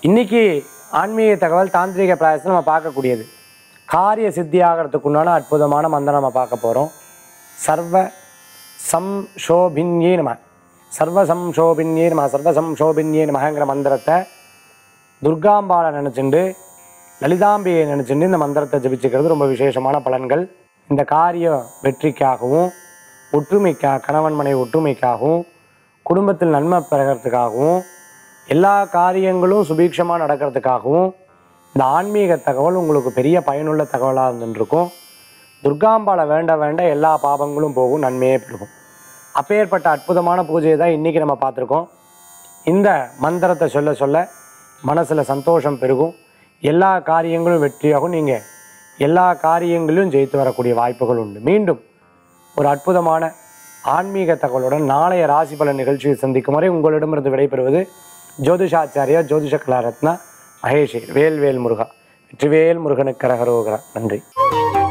இன்னைக்கு ஆன்மீக தகவல் தாந்திரிக பிராயசம் நம்ம பார்க்கக்கூடியது காரிய சித்தி ஆகிறதுக்கு உண்டான அற்புதமான மந்திரம் நம்ம பார்க்க போகிறோம் சர்வ சம்ஷோபின்யே நம சர்வ சம்ஷோபின்யே நம சர்வ சம்ஷோபின்யே நமங்கிற மந்திரத்தை துர்காம்பாளை நினச்சிண்டு லலிதாம்பியை நினச்சிண்டு இந்த மந்திரத்தை ஜபிச்சுக்கிறது ரொம்ப விசேஷமான பலன்கள் இந்த காரிய வெற்றிக்காகவும் ஒற்றுமைக்காக கணவன் மனை ஒற்றுமைக்காகவும் குடும்பத்தில் நன்மை பெறகிறதுக்காகவும் எல்லா காரியங்களும் சுபீட்சமாக நடக்கிறதுக்காகவும் இந்த ஆன்மீக தகவல் உங்களுக்கு பெரிய பயனுள்ள தகவலாக இருந்துருக்கும் துர்காம்பாளை வேண்ட வேண்ட எல்லா பாபங்களும் போகும் நன்மையே பெருகும் அப்பேற்பட்ட அற்புதமான பூஜையை தான் இன்றைக்கி நம்ம பார்த்துருக்கோம் இந்த மந்திரத்தை சொல்ல சொல்ல மனசில் சந்தோஷம் பெருகும் எல்லா காரியங்களும் வெற்றியாகும் நீங்கள் எல்லா காரியங்களிலும் ஜெயித்து வரக்கூடிய வாய்ப்புகள் உண்டு மீண்டும் ஒரு அற்புதமான ஆன்மீக தகவலுடன் நாளைய ராசி பலன் நிகழ்ச்சியை சந்திக்கும் வரை உங்களிடமிருந்து விடைபெறுவது ஜோதிஷாச்சாரியா ஜோதிஷ கலாரத்னா மகேஷ் வேல்வேல் முருகா வெற்றிவேல் முருகனுக்கு கரகரோகரா நன்றி